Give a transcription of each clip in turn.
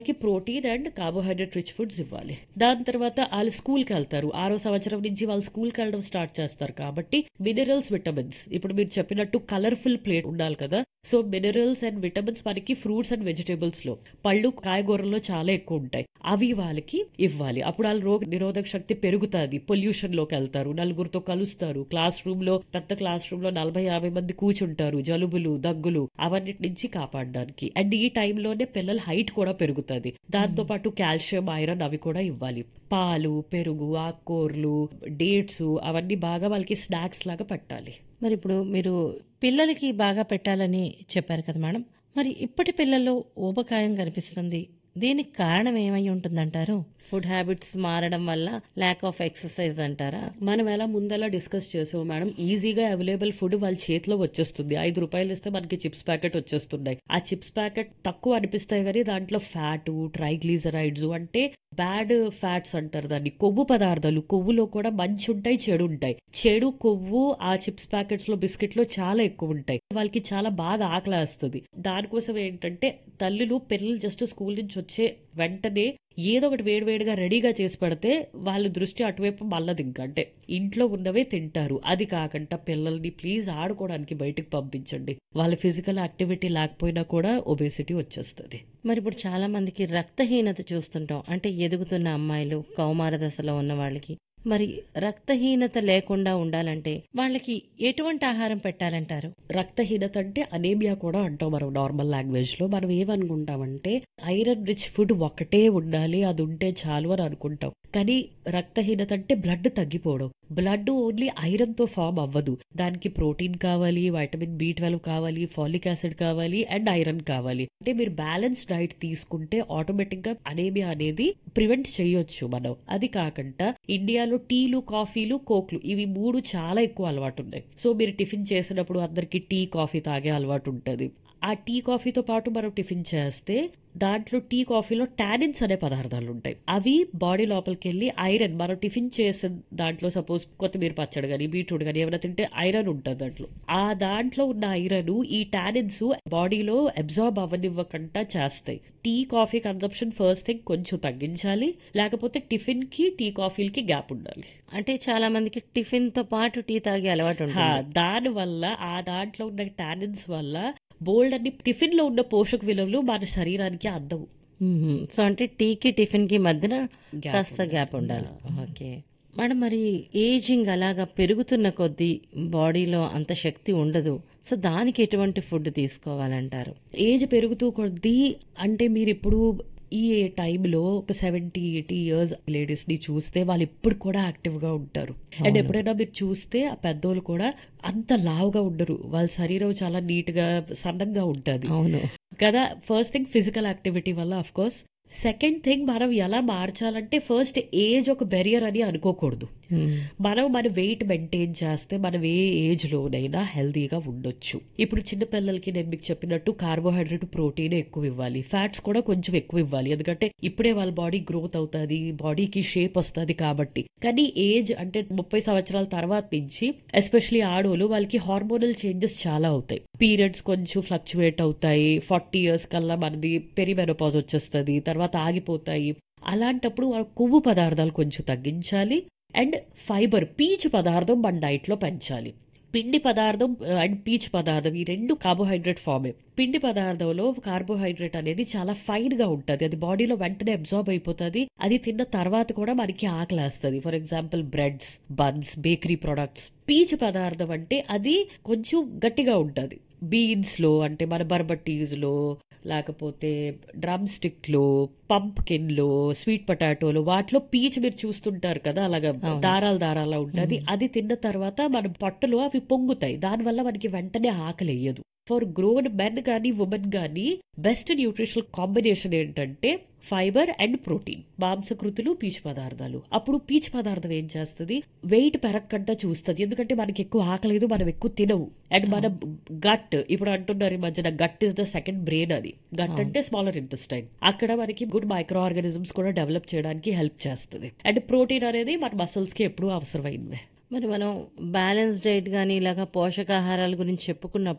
కి protein and carbohydrate rich foods ఇవ్వాలి దాని తర్వాత వాళ్ళు స్కూల్కి వెళ్తారు ఆరో సంవత్సరం నుంచి వాళ్ళు స్కూల్కి వెళ్ళడం స్టార్ట్ చేస్తారు కాబట్టి మినరల్స్ విటమిన్స్ ఇప్పుడు మీరు చెప్పినట్టు కలర్ఫుల్ ప్లేట్ ఉండాలి కదా సో మినరల్స్ అండ్ విటమిన్స్ మనకి ఫ్రూట్స్ అండ్ వెజిటేబుల్స్ లో పళ్ళు కాయగూరల్లో చాలా ఎక్కువ ఉంటాయి అవి వాళ్ళకి ఇవ్వాలి అప్పుడు వాళ్ళ రోగ నిరోధక శక్తి పెరుగుతుంది పొల్యూషన్ లోకి వెళ్తారు నలుగురితో కలుస్తారు క్లాస్ రూమ్ లో పెద్ద క్లాస్ రూమ్ లో నలభై యాభై మంది కూర్చుంటారు జలుబులు దగ్గులు అవన్నిటి నుంచి కాపాడడానికి అండ్ ఈ టైంలోనే పిల్లల హైట్ కూడా పెరుగుతుంది దాంతో పాటు కాల్షియం ఐరన్ అవి కూడా ఇవ్వాలి పాలు పెరుగు ఆకుకూరలు డేట్స్ అవన్నీ బాగా వాళ్ళకి స్నాక్స్ లాగా పెట్టాలి మరి ఇప్పుడు మీరు పిల్లలకి బాగా పెట్టాలని చెప్పారు కదా మేడం మరి ఇప్పటి పిల్లల్లో ఊబకాయం కనిపిస్తుంది దీనికి కారణం ఏమై ఉంటుందంటారు ఫుడ్ హ్యాబిట్స్ మారడం వల్ల ల్యాక్ ఆఫ్ ఎక్సర్సైజ్ అంటారా మనం ఎలా ముందలా డిస్కస్ చేసాం మేడం ఈజీగా అవైలబుల్ ఫుడ్ వాళ్ళ చేతిలో వచ్చేస్తుంది ఐదు రూపాయలు ఇస్తే మనకి చిప్స్ ప్యాకెట్ వచ్చేస్తున్నాయి ఆ చిప్స్ ప్యాకెట్ తక్కువ అనిపిస్తాయి కానీ దాంట్లో ఫ్యాట్ ట్రైగ్లీజరైడ్స్ అంటే బ్యాడ్ ఫ్యాట్స్ అంటారు దాన్ని కొవ్వు పదార్థాలు కొవ్వులో కూడా మంచి ఉంటాయి చెడు ఉంటాయి చెడు కొవ్వు ఆ చిప్స్ ప్యాకెట్స్ లో బిస్కెట్ లో చాలా ఎక్కువ ఉంటాయి వాళ్ళకి చాలా బాగా ఆకలేస్తుంది దానికోసం ఏంటంటే తల్లులు పిల్లలు జస్ట్ స్కూల్ నుంచి వచ్చే వెంటనే ఏదో ఒకటి వేడివేడిగా రెడీగా చేసి పెడితే వాళ్ళ దృష్టి అటువైపు మళ్ళది ఇంకా అంటే ఇంట్లో ఉన్నవే తింటారు అది కాకుండా పిల్లల్ని ప్లీజ్ ఆడుకోవడానికి బయటకు పంపించండి వాళ్ళ ఫిజికల్ యాక్టివిటీ లేకపోయినా కూడా ఒబేసిటీ వచ్చేస్తుంది మరి ఇప్పుడు చాలా మందికి రక్తహీనత చూస్తుంటాం అంటే ఎదుగుతున్న అమ్మాయిలు కౌమార దశలో ఉన్న వాళ్ళకి మరి రక్తహీనత లేకుండా ఉండాలంటే వాళ్ళకి ఎటువంటి ఆహారం పెట్టాలంటారు రక్తహీనత అంటే అనేమియా కూడా అంటాం మనం నార్మల్ లాంగ్వేజ్ లో మనం ఏమనుకుంటామంటే ఐరన్ రిచ్ ఫుడ్ ఒకటే ఉండాలి అది ఉంటే చాలు అని అనుకుంటాం కానీ రక్తహీనత అంటే బ్లడ్ తగ్గిపోవడం బ్లడ్ ఓన్లీ ఐరన్ తో ఫామ్ అవ్వదు దానికి ప్రోటీన్ కావాలి వైటమిన్ బి ట్వెల్వ్ కావాలి ఫాలిక్ యాసిడ్ కావాలి అండ్ ఐరన్ కావాలి అంటే మీరు బ్యాలెన్స్ డైట్ తీసుకుంటే ఆటోమేటిక్ గా అనేమియా అనేది ప్రివెంట్ చేయొచ్చు మనం అది కాకుండా ఇండియాలో టీలు కాఫీలు కోక్లు ఇవి మూడు చాలా ఎక్కువ అలవాటు ఉన్నాయి సో మీరు టిఫిన్ చేసినప్పుడు అందరికి టీ కాఫీ తాగే అలవాటు ఉంటుంది ఆ టీ కాఫీతో పాటు మనం టిఫిన్ చేస్తే దాంట్లో టీ కాఫీలో టానిన్స్ అనే పదార్థాలు ఉంటాయి అవి బాడీ లోపలికి వెళ్ళి ఐరన్ మనం టిఫిన్ చేసిన దాంట్లో సపోజ్ కొత్తిమీర పచ్చడి కానీ బీట్రూట్ కానీ ఏమైనా తింటే ఐరన్ ఉంటుంది దాంట్లో ఆ దాంట్లో ఉన్న ఐరన్ ఈ టానిన్స్ బాడీలో అబ్జార్బ్ అవ్వనివ్వకుండా చేస్తాయి tea coffee consumption first thing కొంచెం తగ్గించాలి లేకపోతే టిఫిన్ కి టీ కాఫీలకి గ్యాప్ ఉండాలి అంటే చాలా మందికి టిఫిన్ తో పాటు టీ తాగే అలవాటు ఉంటుంది దాని వల్ల ఆ దాంట్లో ఉన్న టానిన్స్ వల్ల బోల్డ్ అన్ని టిఫిన్ లో ఉన్న పోషక విలువలు మన శరీరానికి అందవు మ్మ్. సో అంటే టీకి టిఫిన్ కి మధ్యన Gap కాస్త ఉండాలి. గ్యాప్ ఉండాలి ఓకే మేడం మరి ఏజింగ్ అలాగా పెరుగుతున్న కొద్దీ బాడీలో అంత శక్తి ఉండదు సో దానికి ఎటువంటి ఫుడ్ తీసుకోవాలంటారు ఏజ్ పెరుగుతూ కొద్దీ అంటే మీరు ఇప్పుడు ఈ టైంలో ఒక సెవెంటీ ఎయిటీ ఇయర్స్ లేడీస్ ని చూస్తే వాళ్ళు ఇప్పుడు కూడా యాక్టివ్ గా ఉంటారు అండ్ ఎప్పుడైనా మీరు చూస్తే ఆ పెద్దోళ్ళు కూడా అంత లావుగా ఉండరు వాళ్ళ శరీరం చాలా నీట్ గా సన్నంగా ఉంటది అవును కదా ఫస్ట్ థింగ్ ఫిజికల్ యాక్టివిటీ వల్ల అఫ్ కోర్స్ సెకండ్ థింగ్ మనం ఎలా మార్చాలంటే ఫస్ట్ ఏజ్ ఒక బెరియర్ అని అనుకోకూడదు మ్మ్. మనం మన వెయిట్ మెయింటైన్ చేస్తే మనం ఏ ఏజ్ లోనైనా హెల్తీగా ఉండొచ్చు ఇప్పుడు చిన్న పిల్లలకి నేను మీకు చెప్పినట్టు కార్బోహైడ్రేట్ ప్రోటీన్ ఎక్కువ ఇవ్వాలి ఫ్యాట్స్ కూడా కొంచెం ఎక్కువ ఇవ్వాలి ఎందుకంటే ఇప్పుడే వాళ్ళ బాడీ గ్రోత్ అవుతుంది బాడీకి షేప్ వస్తుంది కాబట్టి కానీ ఏజ్ అంటే ముప్పై సంవత్సరాల తర్వాత నుంచి ఎస్పెషలీ ఆడోళ్ళు వాళ్ళకి హార్మోనల్ చేంజెస్ చాలా అవుతాయి పీరియడ్స్ కొంచెం ఫ్లక్చువేట్ అవుతాయి ఫార్టీ ఇయర్స్ కల్లా మనది పెరిమెనోపాజ్ వచ్చేస్తుంది తర్వాత ఆగిపోతాయి అలాంటప్పుడు వాళ్ళ కొవ్వు పదార్థాలు కొంచెం తగ్గించాలి అండ్ ఫైబర్ పీచు పదార్థం మన డైట్ లో పెంచాలి పిండి పదార్థం అండ్ పీచు పదార్థం ఈ రెండు కార్బోహైడ్రేట్ ఫామే పిండి పదార్థంలో కార్బోహైడ్రేట్ అనేది చాలా ఫైన్ గా ఉంటది అది బాడీలో వెంటనే అబ్జార్బ్ అయిపోతుంది అది తిన్న తర్వాత కూడా మనకి ఆకలేస్తుంది for example breads buns bakery products పీచు పదార్థం అంటే అది కొంచెం గట్టిగా ఉంటది బీన్స్ లో అంటే మన బర్బటీస్ లో లేకపోతే డ్రమ్ స్టిక్ లో పంప్కిన్ లో స్వీట్ పొటాటోలో వాటిలో పీచ్ మీరు చూస్తుంటారు కదా అలాగా దారాలు దారాలా ఉంటుంది అది తిన్న తర్వాత మన పొట్టలో అవి పొంగుతాయి దానివల్ల మనకి వెంటనే ఆకలి వేయదు ఫర్ గ్రోన్ మెన్ కానీ ఉమెన్ కానీ బెస్ట్ న్యూట్రిషనల్ కాంబినేషన్ ఏంటంటే ఫైబర్ అండ్ ప్రోటీన్ మాంసకృతులు పీచు పదార్థాలు అప్పుడు పీచు పదార్థం ఏం చేస్తుంది వెయిట్ పెరగకుండా చూస్తుంది ఎందుకంటే మనకి ఎక్కువ ఆకలేదు మనం ఎక్కువ తినవు అండ్ మన గట్ ఇప్పుడు అంటున్నారు ఈ మధ్యన gut is the second brain అని గట్ అంటే స్మాలర్ ఇంటెస్టైన్ అక్కడ మనకి గుడ్ మైక్రో ఆర్గానిజమ్స్ కూడా డెవలప్ చేయడానికి హెల్ప్ చేస్తుంది అండ్ ప్రోటీన్ అనేది మన మసిల్స్ కి ఎప్పుడూ అవసరమైనవే మరి మనం బ్యాలెన్స్ డైట్ కానీ ఇలాగా పోషకాహారాల గురించి చెప్పుకున్నప్పుడు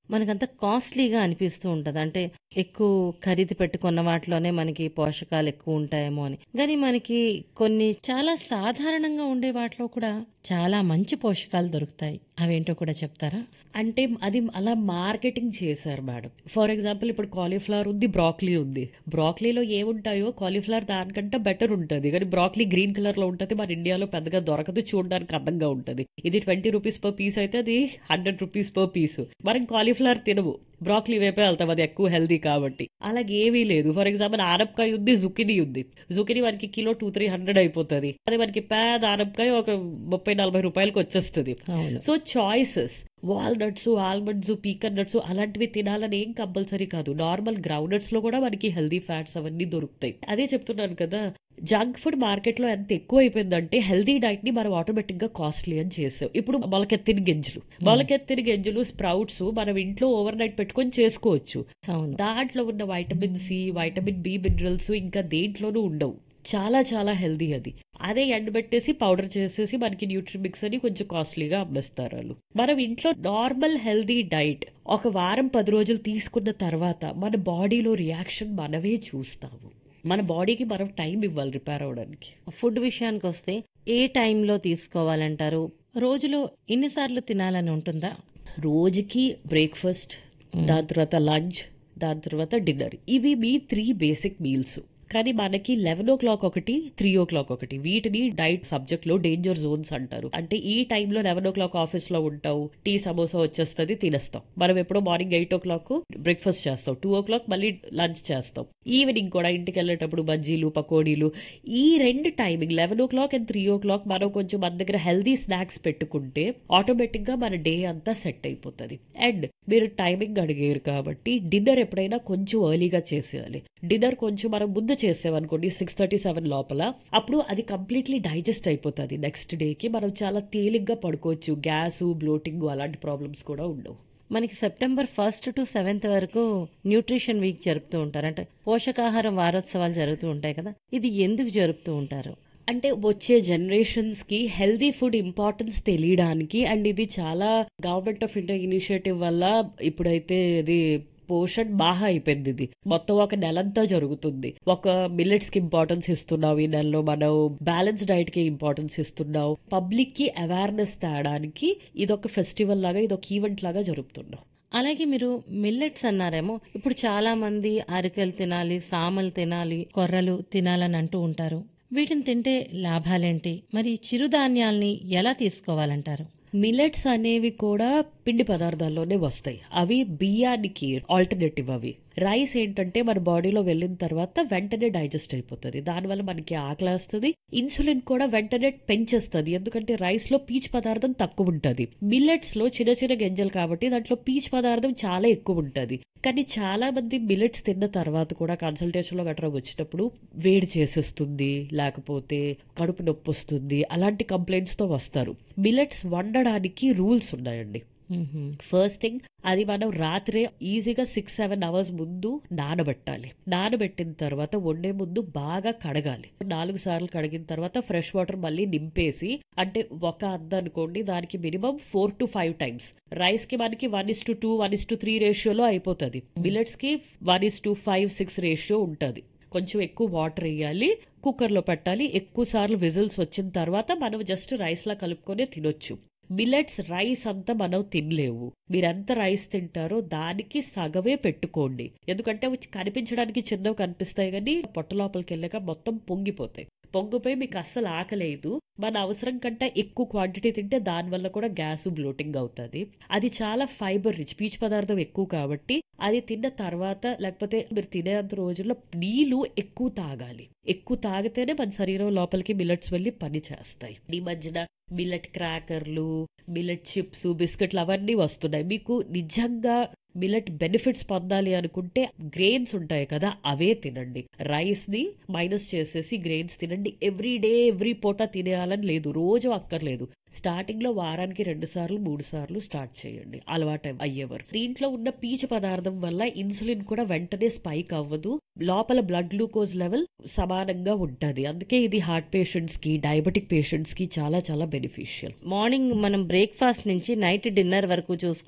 మనకంత కాస్ట్లీగా అనిపిస్తూ ఉంటది అంటే ఎక్కువ ఖరీదు పెట్టుకున్న వాటిలోనే మనకి పోషకాలు ఎక్కువ ఉంటాయేమో అని కానీ మనకి కొన్ని చాలా సాధారణంగా ఉండే వాటిలో కూడా చాలా మంచి పోషకాలు దొరుకుతాయి అవేంటో కూడా చెప్తారా అంటే అది అలా మార్కెటింగ్ చేశారు మేడం ఫర్ ఎగ్జాంపుల్ ఇప్పుడు కాలీఫ్లవర్ ఉంది బ్రాక్లీ ఉంది బ్రాక్లీలో ఏముంటాయో కాలీఫ్లవర్ దానికంటే బెటర్ ఉంటుంది కానీ బ్రాక్లీ గ్రీన్ కలర్ లో ఉంటుంది మన ఇండియాలో పెద్దగా దొరకదు చూడడానికి అందంగా ఉంటుంది ఇది ట్వంటీ రూపీస్ పర్ పీస్ అయితే అది హండ్రెడ్ రూపీస్ పర్ పీస్ మనం కాలీఫ్లవర్ తినము బ్రాక్లీ వైపే వెళ్తాం అది ఎక్కువ హెల్దీ కాబట్టి అలాగే ఏమీ లేదు ఫర్ ఎగ్జాంపుల్ ఆనపకాయ ఉంది జుకినీ ఉంది జుకినీ మనకి కిలో టూ త్రీ హండ్రెడ్ అయిపోతుంది అది మనకి పేద ఆనపకాయ ఒక ముప్పై నలభై రూపాయలకి వచ్చేస్తుంది అవును so choices walnuts almonds pecan nuts అలాంటివి తినాలని ఏం కంపల్సరీ కాదు నార్మల్ గ్రౌండ్ నట్స్ లో కూడా మనకి హెల్దీ ఫ్యాట్స్ అవన్నీ దొరుకుతాయి అదే చెప్తున్నాను కదా జంక్ ఫుడ్ మార్కెట్ లో ఎంత ఎక్కువ అయిపోయిందంటే హెల్దీ డైట్ ని మనం ఆటోమేటిక్ గా కాస్ట్లీ అని చేసాం ఇప్పుడు మొలకెత్తిన గింజలు మొలకెత్తిన గింజలు స్ప్రౌట్స్ మనం ఇంట్లో ఓవర్ నైట్ పెట్టుకొని చేసుకోవచ్చు అవును దాంట్లో ఉన్న vitamin C vitamin B minerals ఇంకా దేంట్లోనూ ఉండవు చాలా చాలా హెల్దీ అది అదే ఎండబెట్టేసి పౌడర్ చేసేసి మనకి న్యూట్రిమిక్స్ అని కొంచెం కాస్ట్లీగా అమ్మేస్తారు వాళ్ళు మనం ఇంట్లో నార్మల్ హెల్దీ డైట్ ఒక వారం పది రోజులు తీసుకున్న తర్వాత మన బాడీలో రియాక్షన్ మనమే చూస్తాము మన బాడీకి మనం టైం ఇవ్వాలి రిపేర్ అవడానికి ఫుడ్ విషయానికి వస్తే ఏ టైంలో తీసుకోవాలంటారు రోజులో ఎన్నిసార్లు తినాలని ఉంటుందా రోజుకి బ్రేక్ఫాస్ట్ దాని తర్వాత లంచ్ దాని తర్వాత డిన్నర్ ఇవి మీ త్రీ బేసిక్ మీల్స్ కానీ మనకి లెవెన్ ఓ క్లాక్ ఒకటి త్రీ ఓ క్లాక్ ఒకటి వీటిని డైట్ సబ్జెక్ట్ లో డేంజర్ జోన్స్ అంటారు అంటే ఈ టైంలో లెవెన్ ఓ క్లాక్ ఆఫీస్ లో ఉంటావు టీ సమోసా వచ్చేస్తుంది తినేస్తాం మనం ఎప్పుడో morning eight o'clock breakfast చేస్తాం టూ ఓ క్లాక్ మళ్ళీ లంచ్ చేస్తాం ఈవినింగ్ కూడా ఇంటికి వెళ్ళేటప్పుడు బజ్జీలు పకోడీలు ఈ రెండు timing eleven o'clock and three o'clock మనం కొంచెం మన దగ్గర హెల్దీ స్నాక్స్ పెట్టుకుంటే ఆటోమేటిక్ గా మన డే అంతా సెట్ అయిపోతుంది అండ్ మీరు టైమింగ్ అడిగారు కాబట్టి డిన్నర్ ఎప్పుడైనా కొంచెం ఎర్లీగా చేసేయాలి డిన్నర్ కొంచెం మనం ముందు చేసామనుకోండి సిక్స్ థర్టీ సెవెన్ లోపల అప్పుడు అది కంప్లీట్లీ డైజెస్ట్ అయిపోతుంది నెక్స్ట్ డేకి మనం చాలా తేలిగ్గా పడుకోవచ్చు గ్యాస్ బ్లోటింగ్ అలాంటి ప్రాబ్లమ్స్ కూడా ఉండవు మనకి సెప్టెంబర్ ఫస్ట్ టు సెవెంత్ వరకు న్యూట్రిషన్ వీక్ జరుపుతూ ఉంటారు అంటే పోషకాహారం వారోత్సవాలు జరుగుతూ ఉంటాయి కదా ఇది ఎందుకు జరుపుతూ ఉంటారు అంటే వచ్చే జనరేషన్స్ కి హెల్దీ ఫుడ్ ఇంపార్టెన్స్ తెలియడానికి అండ్ ఇది చాలా గవర్నమెంట్ ఆఫ్ ఇండియా ఇనిషియేటివ్ వల్ల ఇప్పుడైతే ఇది పోషన్ బాగా అయిపోయింది ఇది మొత్తం ఒక నెలంతా జరుగుతుంది ఒక మిల్లెట్స్ కి ఇంపార్టెన్స్ ఇస్తున్నావు ఈ నెలలో మనం బ్యాలెన్స్ డైట్ కి ఇంపార్టెన్స్ ఇస్తున్నావు పబ్లిక్ కి అవేర్నెస్ తేడానికి ఇది ఒక ఫెస్టివల్ లాగా ఇది ఒక ఈవెంట్ లాగా జరుపుతున్నాం అలాగే మీరు మిల్లెట్స్ అన్నారేమో ఇప్పుడు చాలా మంది అరికెలు తినాలి సామలు తినాలి కొర్రలు తినాలని అంటూ ఉంటారు వీటిని తింటే లాభాలేంటి మరి ఈ చిరుధాన్యాల్ని ఎలా తీసుకోవాలంటారు మిలెట్స్ అనేవి కూడా పిండి పదార్థాల్లోనే వస్తాయి అవి బియ్యానికి ఆల్టర్నేటివ్ అవి రైస్ ఏంటంటే మన బాడీలో వెళ్ళిన తర్వాత వెంటనే డైజెస్ట్ అయిపోతుంది దానివల్ల మనకి ఆకలేస్తుంది ఇన్సులిన్ కూడా వెంటనే పెంచేస్తుంది ఎందుకంటే రైస్ లో పీచు పదార్థం తక్కువ ఉంటది మిల్లెట్స్ లో చిన్న చిన్న గింజలు కాబట్టి దాంట్లో పీచు పదార్థం చాలా ఎక్కువ ఉంటది కానీ చాలా మంది మిల్లెట్స్ తిన్న తర్వాత కూడా కన్సల్టేషన్ లో గట్రా వచ్చినప్పుడు వేడి చేసేస్తుంది లేకపోతే కడుపు నొప్పి వస్తుంది అలాంటి కంప్లైంట్స్ తో వస్తారు మిల్లెట్స్ వండడానికి రూల్స్ ఉన్నాయండి ఫస్ట్ థింగ్ అది మనం రాత్రే ఈజీగా సిక్స్ సెవెన్ అవర్స్ ముందు నానబెట్టాలి నానబెట్టిన తర్వాత వండే ముందు బాగా కడగాలి నాలుగు సార్లు కడిగిన తర్వాత ఫ్రెష్ వాటర్ మళ్ళీ నింపేసి అంటే ఒక అద్ద అనుకోండి దానికి minimum four to five times rice కి మనకి one is to two one is to three రేషియోలో అయిపోతుంది మిల్లెట్స్ కి one is to five six ratio ఉంటుంది కొంచెం ఎక్కువ వాటర్ వేయాలి కుక్కర్లో పెట్టాలి ఎక్కువ సార్లు విజిల్స్ వచ్చిన తర్వాత మనం జస్ట్ రైస్ లా కలుపుకొని తినొచ్చు మిల్లెట్స్ రైస్ అంతా మనం తినలేవు మీరెంత రైస్ తింటారో దానికి సగమే పెట్టుకోండి ఎందుకంటే అవి కనిపించడానికి చిన్నవి కనిపిస్తాయి కానీ పొట్ట లోపలికి వెళ్ళాక మొత్తం పొంగిపోతాయి పొంగిపోయి మీకు అస్సలు ఆకలేదు మన అవసరం కంటే ఎక్కువ క్వాంటిటీ తింటే దానివల్ల కూడా గ్యాస్ బ్లోటింగ్ అవుతుంది అది చాలా ఫైబర్ రిచ్ పీచు పదార్థం ఎక్కువ కాబట్టి అది తిన్న తర్వాత లేకపోతే మీరు తినేంత రోజుల్లో నీళ్లు ఎక్కువ తాగాలి ఎక్కువ తాగితేనే మన శరీరం లోపలికి మిల్లెట్స్ వెళ్ళి పని చేస్తాయి ఈ మధ్యన మిల్లెట్ క్రాకర్లు మిల్లెట్ చిప్స్ బిస్కెట్లు అవన్నీ వస్తున్నాయి మీకు నిజంగా మిల్లెట్ బెనిఫిట్స్ పొందాలి అనుకుంటే గ్రెయిన్స్ ఉంటాయి కదా అవే తినండి రైస్ ని మైనస్ చేసేసి గ్రెయిన్స్ తినండి ఎవ్రీ డే ఎవ్రీ పూట తినేయాలని లేదు రోజు అక్కర్లేదు స్టార్టింగ్ లో వారానికి రెండు సార్లు మూడు సార్లు స్టార్ట్ చేయండి అలవాటు అయ్యేవారు దీంట్లో ఉన్న పీచు పదార్థం వల్ల ఇన్సులిన్ కూడా వెంటనే స్పైక్ అవ్వదు లోపల బ్లడ్ గ్లూకోజ్ లెవెల్ సమానంగా ఉంటది అందుకే ఇది హార్ట్ పేషెంట్స్ కి డయాబెటిక్ పేషెంట్స్ కి చాలా చాలా బెనిఫిషియల్ మార్నింగ్ మనం బ్రేక్ఫాస్ట్ నుంచి నైట్ డిన్నర్ వరకు చూసుకుంటే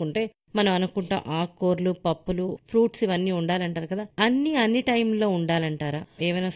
మనం అనుకుంటాం ఆకుకూరలు పప్పులు ఫ్రూట్స్ ఇవన్నీ ఉండాలంటారు కదా అన్ని అన్ని టైంలో ఉండాలంటారా ఏమైనా